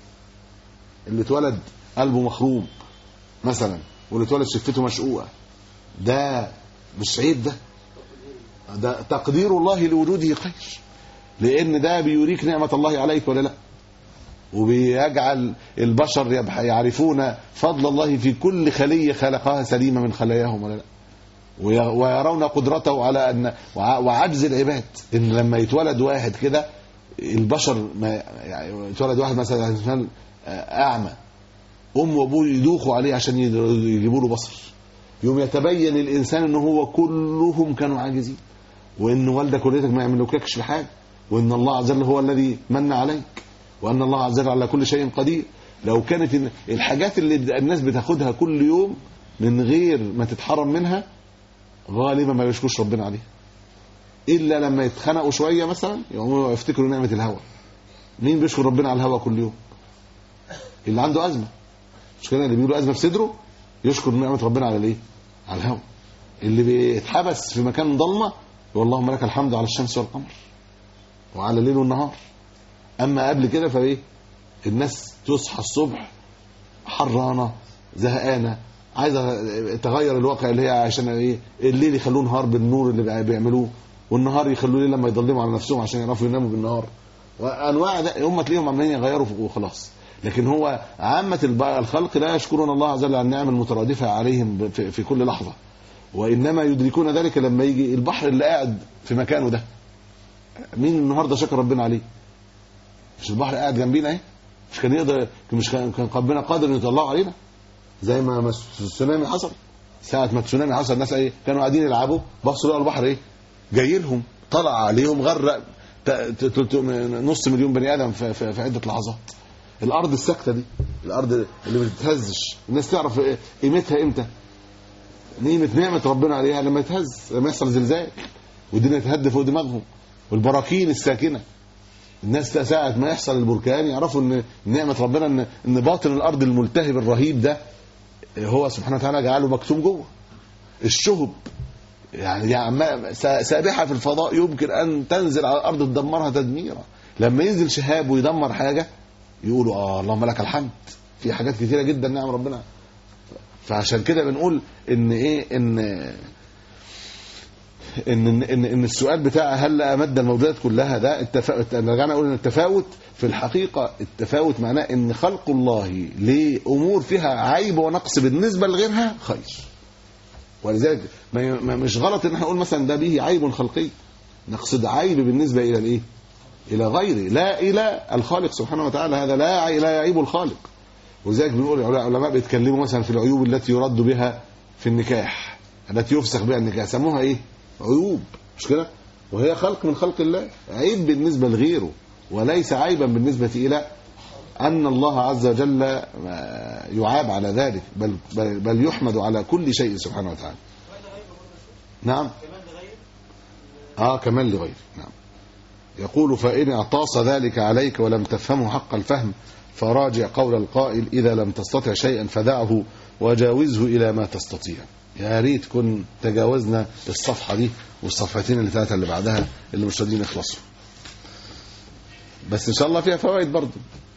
اللي اتولد قلبه مخروم مثلا واللي اتولد شفته مشقوقه ده مش عيب ده ده تقدير الله لوجوده خير لان ده بيوريك نعمه الله عليك ولا لا وبيجعل البشر يبح- يعرفون فضل الله في كل خلية خلقها سليمة من خلاياهم ولا لا وي- ويرون قدرته على أن وع- وعجز العباد إن لما يتولد واحد كده البشر ما يعني يتولد واحد مثلا مثلاً، آه، أعمى أم وأبوه يدوخوا عليه عشان يد- يجيبوا له بصر يوم يتبين الإنسان إن هو كلهم كانوا عاجزين وإن والدك ووالدتك ما يملككش بحاجة وإن الله عز وجل هو الذي من عليك وأن الله عز وجل على كل شيء قدير لو كانت ال- الحاجات اللي الناس بتاخدها كل يوم من غير ما تتحرم منها غالبا ما بيشكرش ربنا عليها الا لما يتخنقوا شويه مثلا يقوموا يفتكروا نعمه الهوى مين بيشكر ربنا على الهوى كل يوم اللي عنده ازمه مش كده اللي بيقول ازمه في صدره يشكر نعمه ربنا على الايه على الهواء اللي بيتحبس في مكان ضلمه يقول اللهم لك الحمد على الشمس والقمر وعلى الليل والنهار اما قبل كده فايه الناس تصحى الصبح حرانه زهقانه عايزه تغير الواقع اللي هي عشان ايه الليل يخلوه نهار بالنور اللي بيعملوه والنهار يخلوه ليل لما يضلموا على نفسهم عشان يعرفوا يناموا بالنهار وانواع ده هم تلاقيهم عمالين يغيروا وخلاص لكن هو عامة الب- الخلق لا يشكرون الله عز وجل على النعم المترادفة عليهم ب- في, في كل لحظة وإنما يدركون ذلك لما يجي البحر اللي قاعد في مكانه ده مين النهارده شكر ربنا عليه مش البحر قاعد جنبينا اهي مش كان يقدر مش كان كان ربنا قادر انه يطلعه علينا زي ما ما التسونامي حصل ساعة ما التسونامي حصل الناس ايه كانوا قاعدين يلعبوا بصوا لقوا البحر ايه جاي لهم طلع عليهم غرق ت- ت- تلت- نص مليون بني ادم في, في, في عده لحظات الارض الساكته دي الارض اللي ما بتتهزش الناس تعرف إيه- قيمتها امتى قيمه نعمه ربنا عليها لما يتهز لما يحصل زلزال والدنيا تهد فوق دماغهم والبراكين الساكنه الناس ساعة ما يحصل البركان يعرفوا ان نعمة ربنا ان ان باطن الارض الملتهب الرهيب ده هو سبحانه وتعالى جعله مكتوم جوه الشهب يعني دي عمال- سا- سابحة في الفضاء يمكن ان تنزل على الارض تدمرها تدميرا لما ينزل شهاب ويدمر حاجة يقولوا اه اللهم لك الحمد في حاجات كتيرة جدا نعم ربنا فعشان كده بنقول ان ايه ان ان ان ان السؤال بتاع هل امد الموجودات كلها ده التفاوت رجعنا نقول ان التفاوت في الحقيقه التفاوت معناه ان خلق الله لامور فيها عيب ونقص بالنسبه لغيرها خير ولذلك ما ما- مش غلط ان احنا نقول مثلا ده به عيب خلقي نقصد عيب بالنسبه الى الايه؟ الى غيره لا الى الخالق سبحانه وتعالى هذا لا عي- لا يعيب الخالق ولذلك بنقول العلماء بيتكلموا مثلا في العيوب التي يرد بها في النكاح التي يفسخ بها النكاح سموها ايه؟ عيوب مش كده؟ وهي خلق من خلق الله عيب بالنسبه لغيره وليس عيبا بالنسبه الى ان الله عز وجل آه، يعاب على ذلك بل بل, بل يحمد على كل شيء سبحانه وتعالى. نعم اه كمان لغيره نعم يقول فإن اعطاس ذلك عليك ولم تفهمه حق الفهم فراجع قول القائل إذا لم تستطع شيئا فدعه وجاوزه إلى ما تستطيع يا ريت كن تجاوزنا الصفحة دي والصفحتين اللي ثلاثة اللي بعدها اللي مش راضيين يخلصوا بس إن شاء الله فيها فوائد برضه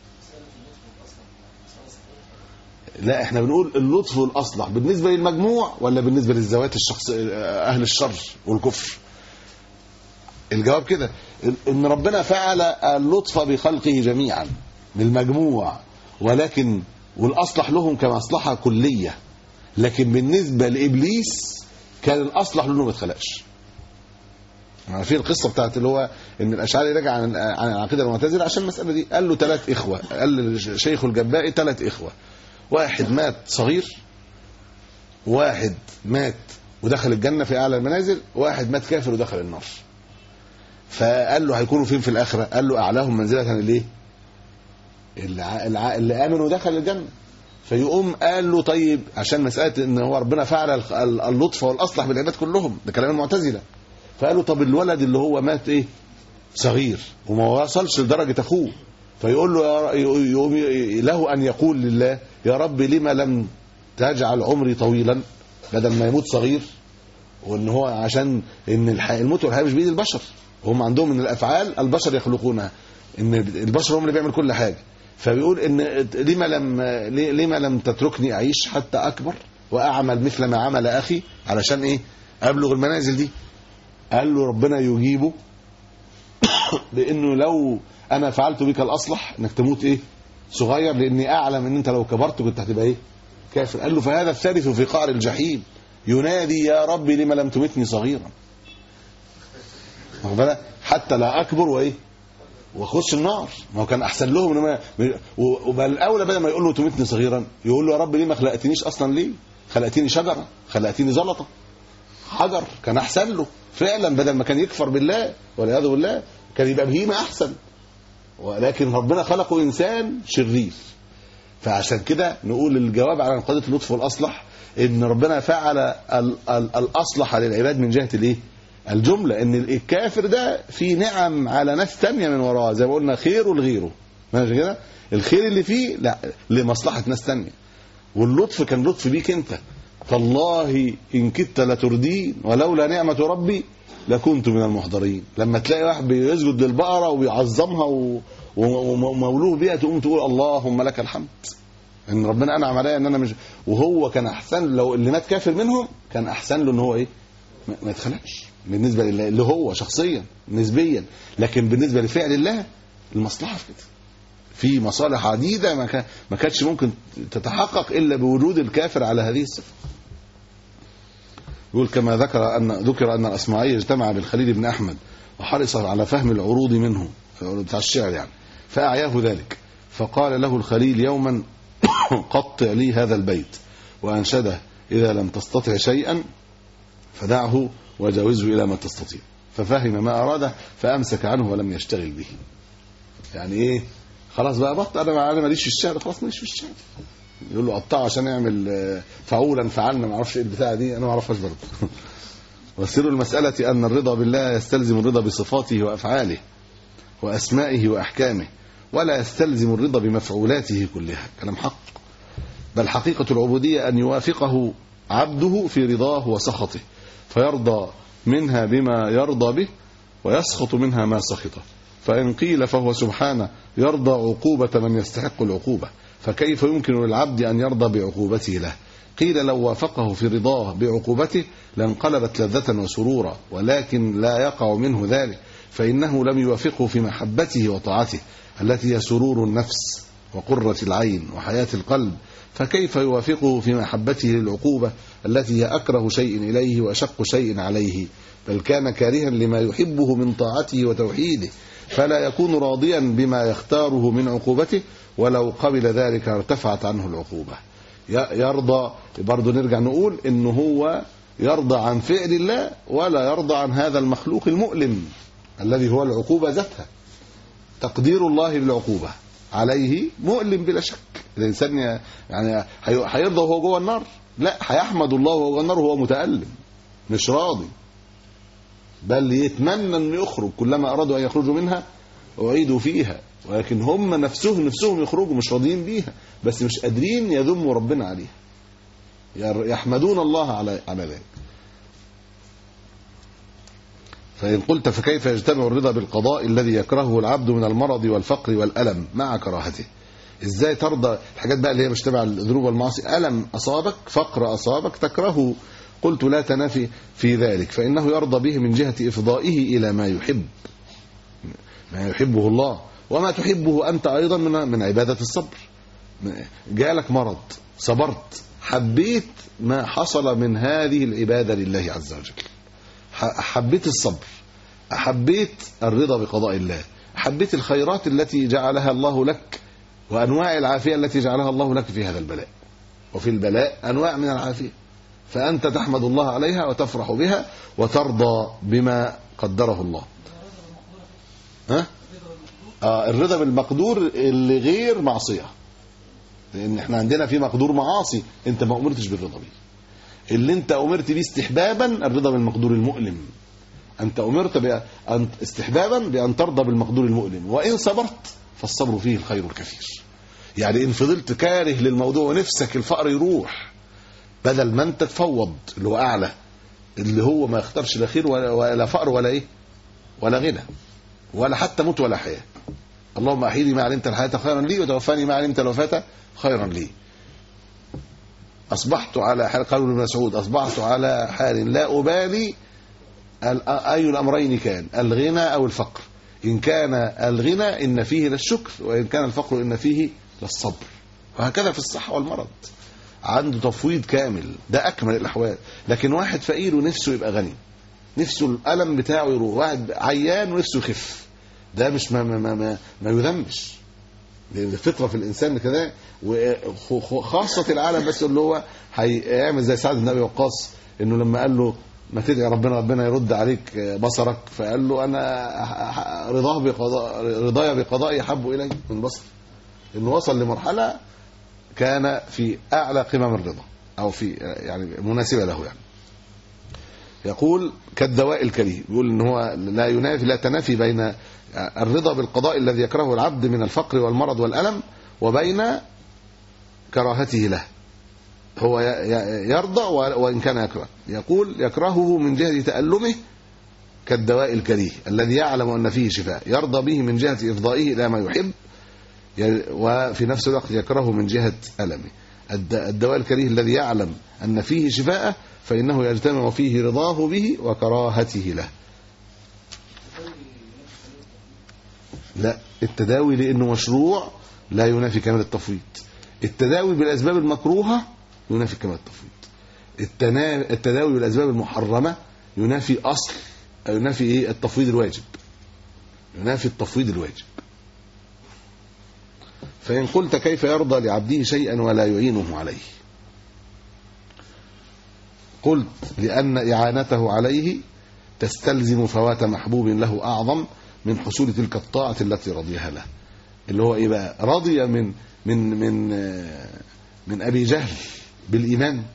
لا احنا بنقول اللطف والاصلح بالنسبه للمجموع ولا بالنسبه للذوات الشخص اهل الشر والكفر الجواب كده ان ربنا فعل اللطف بخلقه جميعا للمجموع ولكن والاصلح لهم كمصلحه كليه لكن بالنسبه لابليس كان الاصلح له انه ما اتخلقش عارفين القصه بتاعت اللي هو ان الاشعري رجع عن عن العقيده المعتزله عشان المساله دي قال له ثلاث اخوه قال لشيخ الجبائي ثلاث اخوه واحد مات صغير واحد مات ودخل الجنه في اعلى المنازل واحد مات كافر ودخل النار فقال له هيكونوا فين في الاخره قال له اعلاهم منزله الايه اللي, ع- اللي, ع- اللي امن ودخل الجنه فيقوم قال له طيب عشان مساله ان هو ربنا فعل ال- ال- اللطف والاصلح بالعباد كلهم ده كلام المعتزله فقال له طب الولد اللي هو مات ايه صغير وما وصلش لدرجه اخوه فيقول له يا ر- يقوم ي- له ان يقول لله يا رب لما لم تجعل عمري طويلا بدل ما يموت صغير وان هو عشان ان الح- الموت والحياه مش بايد البشر هم عندهم من الافعال البشر يخلقونها ان البشر هم اللي بيعمل كل حاجه فبيقول ان لما لم لما لم تتركني اعيش حتى اكبر واعمل مثل ما عمل اخي علشان ايه ابلغ المنازل دي قال له ربنا يجيبه لانه لو انا فعلت بك الاصلح انك تموت ايه صغير لاني اعلم ان انت لو كبرت كنت هتبقى ايه كافر قال له فهذا الثالث في قعر الجحيم ينادي يا رب لما لم تمتني صغيرا واخد بالك؟ حتى لا اكبر وايه واخش النار ما هو كان احسن لهم انما وبل الاولى بدل ما يقول له تمتني صغيرا يقول له يا رب ليه ما خلقتنيش اصلا ليه خلقتني شجره خلقتني زلطه حجر كان احسن له فعلا بدل ما كان يكفر بالله والعياذ بالله كان يبقى بهيمه احسن ولكن ربنا خلقه انسان شرير فعشان كده نقول الجواب على قضيه اللطف والاصلح ان ربنا فعل ال- ال- الاصلح للعباد من جهه الايه؟ الجمله ان الكافر ده في نعم على ناس تانية من وراه زي ما قلنا خيره لغيره ماشي كده الخير اللي فيه لا لمصلحه ناس تانية واللطف كان لطف بيك انت تالله ان كدت لتردين ولولا نعمه ربي لكنت من المحضرين لما تلاقي واحد بيسجد للبقره وبيعظمها و- و- ومولوه بيها تقوم تقول اللهم لك الحمد ان ربنا انعم عليا ان انا مش وهو كان احسن لو اللي مات كافر منهم كان احسن له ان هو ايه ما ما يتخلقش بالنسبه لله اللي هو شخصيا نسبيا لكن بالنسبه لفعل الله المصلحه في كده في مصالح عديده ما كان ما كانتش ممكن تتحقق الا بوجود الكافر على هذه الصفه يقول كما ذكر ان ذكر ان الاصمعي اجتمع بالخليل بن احمد وحرص على فهم العروض منه بتاع الشعر يعني فاعياه ذلك فقال له الخليل يوما قطع لي هذا البيت وانشده اذا لم تستطع شيئا فدعه وجاوزه الى ما تستطيع ففهم ما اراده فامسك عنه ولم يشتغل به يعني ايه خلاص بقى بطل انا انا ماليش في الشعر خلاص ماليش في الشعر يقول له قطعه عشان يعمل آه، فعولا فعلنا ما اعرفش ايه البتاعه دي انا ما اعرفهاش برضه وسر المساله ان الرضا بالله يستلزم الرضا بصفاته وافعاله واسمائه واحكامه ولا يستلزم الرضا بمفعولاته كلها كلام حق بل حقيقه العبوديه ان يوافقه عبده في رضاه وسخطه فيرضى منها بما يرضى به ويسخط منها ما سخطه فإن قيل فهو سبحانه يرضى عقوبة من يستحق العقوبة فكيف يمكن للعبد أن يرضى بعقوبته له قيل لو وافقه في رضاه بعقوبته لانقلبت لذة وسرورا ولكن لا يقع منه ذلك فإنه لم يوافقه في محبته وطاعته التي هي سرور النفس وقرة العين وحياة القلب فكيف يوافقه في محبته للعقوبة التي هي أكره شيء إليه وأشق شيء عليه بل كان كارها لما يحبه من طاعته وتوحيده فلا يكون راضيا بما يختاره من عقوبته ولو قبل ذلك ارتفعت عنه العقوبة ي- يرضى برضه نرجع نقول إنه هو يرضى عن فعل الله ولا يرضى عن هذا المخلوق المؤلم الذي هو العقوبة ذاتها تقدير الله للعقوبة عليه مؤلم بلا شك الإنسان ي- يعني هي- هيرضى وهو جوه النار لا هيحمد الله وهو جوه النار وهو متألم مش راضي بل يتمنى انه يخرج كلما ارادوا ان يخرجوا منها اعيدوا فيها ولكن هم نفسهم نفسهم يخرجوا مش راضيين بيها بس مش قادرين يذموا ربنا عليها ير- يحمدون الله على على ذلك فإن قلت فكيف يجتمع الرضا بالقضاء الذي يكرهه العبد من المرض والفقر والألم مع كراهته ازاي ترضى الحاجات بقى اللي هي مش تبع الذنوب والمعاصي ألم أصابك فقر أصابك تكرهه قلت لا تنافي في ذلك فإنه يرضى به من جهة إفضائه إلى ما يحب ما يحبه الله وما تحبه أنت أيضا من من عبادة الصبر جالك مرض صبرت حبيت ما حصل من هذه العبادة لله عز وجل ح- حبيت الصبر حبيت الرضا بقضاء الله حبيت الخيرات التي جعلها الله لك وأنواع العافية التي جعلها الله لك في هذا البلاء وفي البلاء أنواع من العافية فأنت تحمد الله عليها وتفرح بها وترضى بما قدره الله ها؟ آه الرضا بالمقدور اللي غير معصية لأن احنا عندنا في مقدور معاصي انت ما أمرتش بالرضا بيه اللي انت أمرت بيه استحبابا الرضا بالمقدور المؤلم أنت أمرت بأن استحبابا بأن ترضى بالمقدور المؤلم وإن صبرت فالصبر فيه الخير الكثير يعني إن فضلت كاره للموضوع ونفسك الفقر يروح بدل ما أنت تفوض اللي هو أعلى اللي هو ما يختارش لا خير ولا, ولا فقر ولا إيه ولا غنى ولا حتى موت ولا حياة اللهم أحيني ما علمت الحياة خيرا لي وتوفاني ما علمت الوفاة خيرا لي أصبحت على حال قال ابن مسعود أصبحت على حال لا أبالي ال- أي الأمرين كان الغنى أو الفقر إن كان الغنى إن فيه للشكر وإن كان الفقر إن فيه للصبر وهكذا في الصحة والمرض عنده تفويض كامل ده أكمل الأحوال لكن واحد فقير ونفسه يبقى غني نفسه الألم بتاعه يروح واحد عيان ونفسه يخف ده مش ما ما ما, ما, ما يذمش لأن الفطرة في الإنسان كده وخاصة العالم بس اللي هو هيعمل زي سعد بن أبي وقاص إنه لما قال له ما تدعي ربنا ربنا يرد عليك بصرك فقال له انا رضاه بقضاء رضايا بقضائي احب الي من بصري انه وصل لمرحله كان في اعلى قمم الرضا او في يعني مناسبه له يعني يقول كالدواء الكريه يقول ان هو لا ينافي لا تنافي بين الرضا بالقضاء الذي يكرهه العبد من الفقر والمرض والألم وبين كراهته له هو ي- ي- يرضى و- وإن كان يكره يقول يكرهه من جهة تألمه كالدواء الكريه الذي يعلم أن فيه شفاء يرضى به من جهة إفضائه إلى ما يحب ي- وفي نفس الوقت يكرهه من جهة ألمه الد- الدواء الكريه الذي يعلم أن فيه شفاء فإنه يجتمع فيه رضاه به وكراهته له لا التداوي لأنه مشروع لا ينافي كمال التفويض التداوي بالأسباب المكروهة ينافي كمال التفويض التنا- التداوي بالأسباب المحرمة ينافي أصل أو ينافي إيه التفويض الواجب ينافي التفويض الواجب فإن قلت كيف يرضى لعبده شيئا ولا يعينه عليه قلت لأن إعانته عليه تستلزم فوات محبوب له أعظم من حصول تلك الطاعة التي رضيها له اللي هو إيه بقى رضي من من من آه، من أبي جهل بالإيمان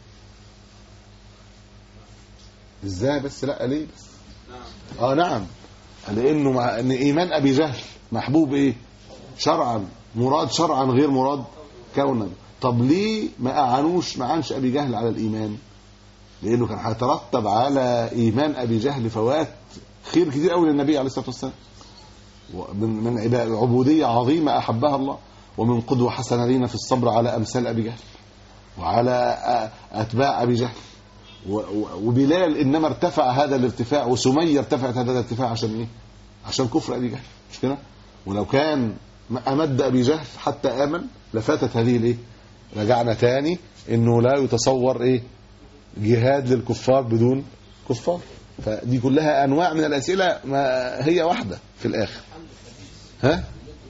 ازاي بس لا ليه بس اه نعم لانه مع ان ايمان ابي جهل محبوب ايه شرعا مراد شرعا غير مراد كونا طب ليه ما اعانوش ما اعانش ابي جهل على الايمان لانه كان هيترتب على ايمان ابي جهل فوات خير كتير قوي للنبي عليه الصلاه والسلام ومن من عبا- عبوديه عظيمه احبها الله ومن قدوه حسنه لينا في الصبر على امثال ابي جهل وعلى أ- اتباع ابي جهل و- و- وبلال انما ارتفع هذا الارتفاع وسميه ارتفعت هذا الارتفاع عشان ايه؟ عشان كفر ابي جهل مش كده؟ ولو كان ما امد ابي جهل حتى امن لفاتت هذه الايه؟ رجعنا تاني انه لا يتصور ايه؟ جهاد للكفار بدون كفار فدي كلها انواع من الاسئله ما هي واحده في الاخر ها؟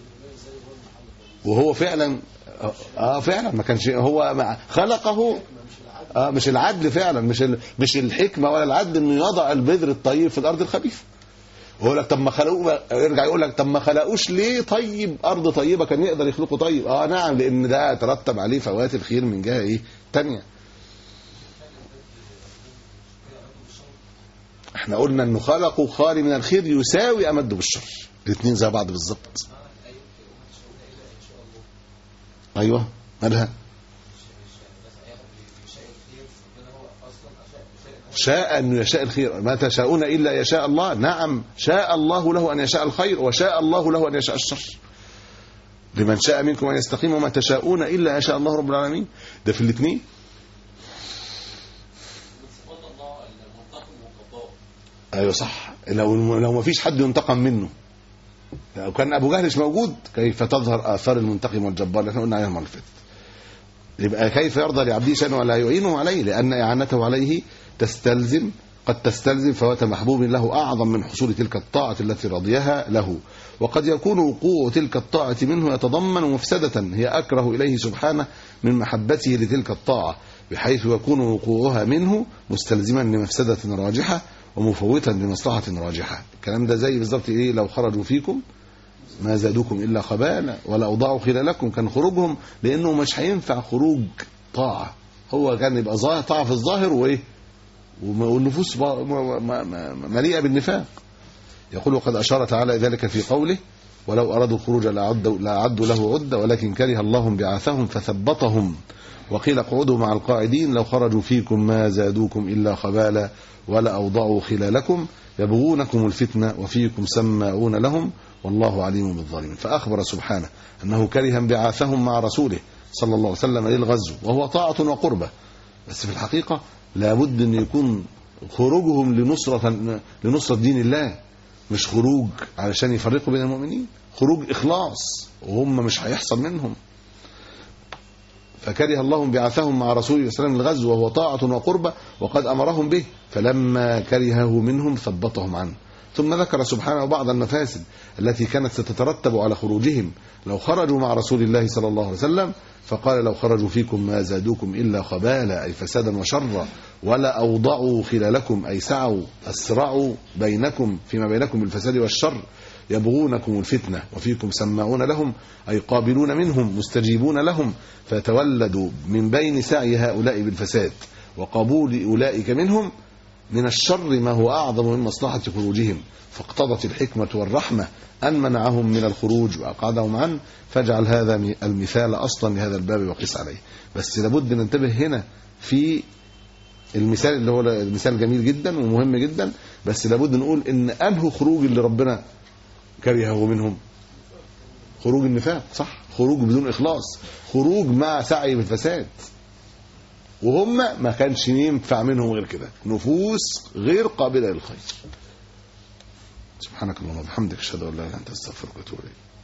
وهو فعلا اه فعلا ما كانش هو مع خلقه اه مش العدل فعلا مش ال... مش الحكمه ولا العدل انه يضع البذر الطيب في الارض الخبيثه يقول لك طب ما خلقوه يرجع يقول لك طب ما خلقوش ليه طيب ارض طيبه كان يقدر يخلقه طيب اه نعم لان ده ترتب عليه فوات الخير من جهه ايه تانية احنا قلنا انه خلقه خالي من الخير يساوي امده بالشر الاثنين زي بعض بالظبط ايوه مالها شاء أن يشاء الخير ما تشاءون إلا يشاء الله نعم شاء الله له أن يشاء الخير وشاء الله له أن يشاء الشر لمن شاء منكم أن يستقيم وما تشاءون إلا يشاء الله رب العالمين ده في الاثنين ايوه صح لو لو ما فيش حد ينتقم منه لو كان ابو جهل مش موجود كيف تظهر اثار المنتقم والجبار اللي احنا قلنا عليها المره اللي فاتت يبقى كيف يرضى لعبده شيئا ولا يعينه عليه لان اعانته عليه تستلزم قد تستلزم فوات محبوب له اعظم من حصول تلك الطاعه التي رضيها له وقد يكون وقوع تلك الطاعه منه يتضمن مفسده هي اكره اليه سبحانه من محبته لتلك الطاعه بحيث يكون وقوعها منه مستلزما لمفسده راجحه ومفوتا لمصلحه راجحه الكلام ده زي بالظبط ايه لو خرجوا فيكم ما زادوكم الا خبالا ولا اوضعوا خلالكم كان خروجهم لانه مش هينفع خروج طاعه هو كان يبقى ظاهر طاعه في الظاهر وايه وم- والنفوس با- م- م- م- مليئه بالنفاق يقول وقد اشار تعالى ذلك في قوله ولو ارادوا الخروج لأعدوا, لأعدوا له عده ولكن كره الله انبعاثهم فثبطهم وقيل اقعدوا مع القاعدين لو خرجوا فيكم ما زادوكم الا خبالا ولا اوضعوا خلالكم يبغونكم الفتنه وفيكم سماعون لهم والله عليم بالظالمين فاخبر سبحانه انه كره انبعاثهم مع رسوله صلى الله عليه وسلم للغزو وهو طاعه وقربه بس في الحقيقه لابد ان يكون خروجهم لنصره لنصره دين الله مش خروج علشان يفرقوا بين المؤمنين خروج اخلاص وهم مش هيحصل منهم فكره الله انبعاثهم مع رسوله صلى الله عليه وسلم الغزو وهو طاعة وقربة وقد أمرهم به فلما كرهه منهم ثبطهم عنه ثم ذكر سبحانه بعض المفاسد التي كانت ستترتب على خروجهم لو خرجوا مع رسول الله صلى الله عليه وسلم فقال لو خرجوا فيكم ما زادوكم إلا خبالا أي فسادا وشرا ولا أوضعوا خلالكم أي سعوا أسرعوا بينكم فيما بينكم بالفساد والشر يبغونكم الفتنة وفيكم سماعون لهم أي قابلون منهم مستجيبون لهم فتولدوا من بين سعي هؤلاء بالفساد وقبول أولئك منهم من الشر ما هو أعظم من مصلحة خروجهم فاقتضت الحكمة والرحمة أن منعهم من الخروج وأقعدهم عنه فاجعل هذا م- المثال أصلا لهذا الباب وقس عليه بس لابد ننتبه هنا في المثال اللي هو المثال جميل جدا ومهم جدا بس لابد نقول ان انه خروج اللي ربنا كرهه منهم خروج النفاق صح خروج بدون اخلاص خروج مع سعي بالفساد وهم ما كانش ينفع منهم غير كده نفوس غير قابله للخير سبحانك اللهم وبحمدك اشهد ان لا اله الا انت استغفرك واتوب اليك